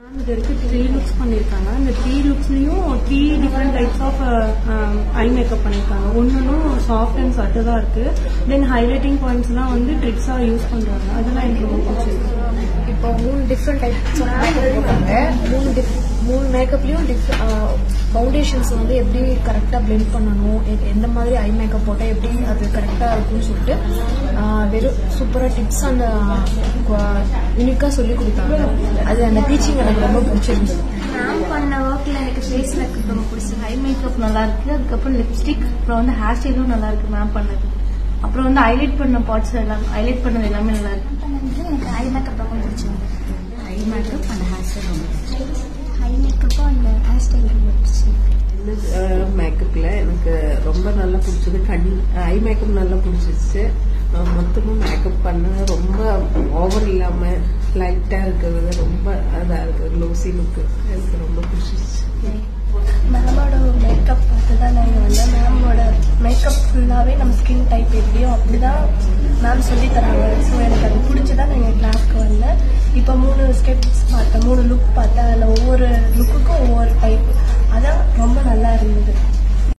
இது வரைக்கும் three looks பண்ணியிருக்காங்க இந்த த்ரீ லுக்ஸ்லயும் three different types of eye makeup பண்ணியிருக்காங்க ஒன்றும் சாஃப்ட் அண்ட் சட்டு தான் இருக்கு தென் ஹைலைட்டிங் பாயிண்ட்ஸ்லாம் வந்து ட்ரிக்ஸாக யூஸ் பண்றாங்க அதெல்லாம் எனக்கு ரொம்ப பிடிச்சிருக்கு இப்போ மூணு டிஃப்ரெண்ட் டைப்ஸ் ஆஃப் மேக்கப் போட்டாங்க மூணு டிஃப் மூணு மேக்கப்லயும் டிஃப் ஃபவுண்டேஷன்ஸ் வந்து எப்படி கரெக்டாக பிளெண்ட் பண்ணணும் எ- எந்த மாதிரி ஐ மேக்கப் போட்டால் எப்படி அது கரெக்டாக இருக்கும்னு சொல்லிட்டு ஆஹ் வெறும் சூப்பராக டிப்ஸ் அந்த யூனிக்காக சொல்லி கொடுத்தாங்க அது அந்த டீச்சிங் எனக்கு ரொம்ப பிடிச்சிருந்தது மேம் பண்ண ஒர்க்கில் எனக்கு ஃபேஸ் மேக்கப் ரொம்ப பிடிச்சது ஹை மேக்கப் நல்லா இருக்கு அதுக்கப்புறம் லிப்ஸ்டிக் அப்புறம் வந்து ஹேர் ஸ்டைலும் நல்லா இருக்கு மேம் பண்ணது அப்புறம் வந்து ஹைலைட் பண்ண பார்ட்ஸ் எல்லாம் ஹைலைட் பண்ணது எல்லாமே நல்லா இருக்கு பண்ணது எனக்கு ஐ மேக்கப் ரொம்ப பிடிச்சிருந்தது high makeup and hairstyle ரொம்ப ஐ மேக்கப்பும் அந்த ஹேர் ஸ்டைல் ரொம்ப பிடிச்சிருக்கு மேக்கப்பில் எனக்கு ரொம்ப நல்லா பிடிச்சது கண் ஐ மேக்கப் நல்லா பிடிச்சிருச்சு அஹ் மொத்தமும் மேக்கப் பண்ண ரொம்ப ஓவர் இல்லாமல் லைட்டாக இருக்கிறது ரொம்ப அதாக இருக்குது க்ளோசி லுக்கு எனக்கு ரொம்ப பிடிச்சிருச்சு மேமோட மேக்கப் பார்த்து தான் நான் இங்கே வந்தேன் மேமோட மேக்கப் ஃபுல்லாகவே நம்ம ஸ்கின் டைப் எப்படியோ அப்படி தான் மேம் சொல்லி தராங்க ஸோ எனக்கு அது பிடிச்சி தான் நான் எங்கள் கிளாஸ்க்கு வந்தேன் இப்போ மூணு ஸ்டெப்ஸ் பார்த்தேன் மூணு லுக் பார்த்தேன் அதில் ஒவ்வொரு லுக்குக்கும் ஒவ்வொரு டைப் அதான் ரொம்ப நல்லா இருந்தது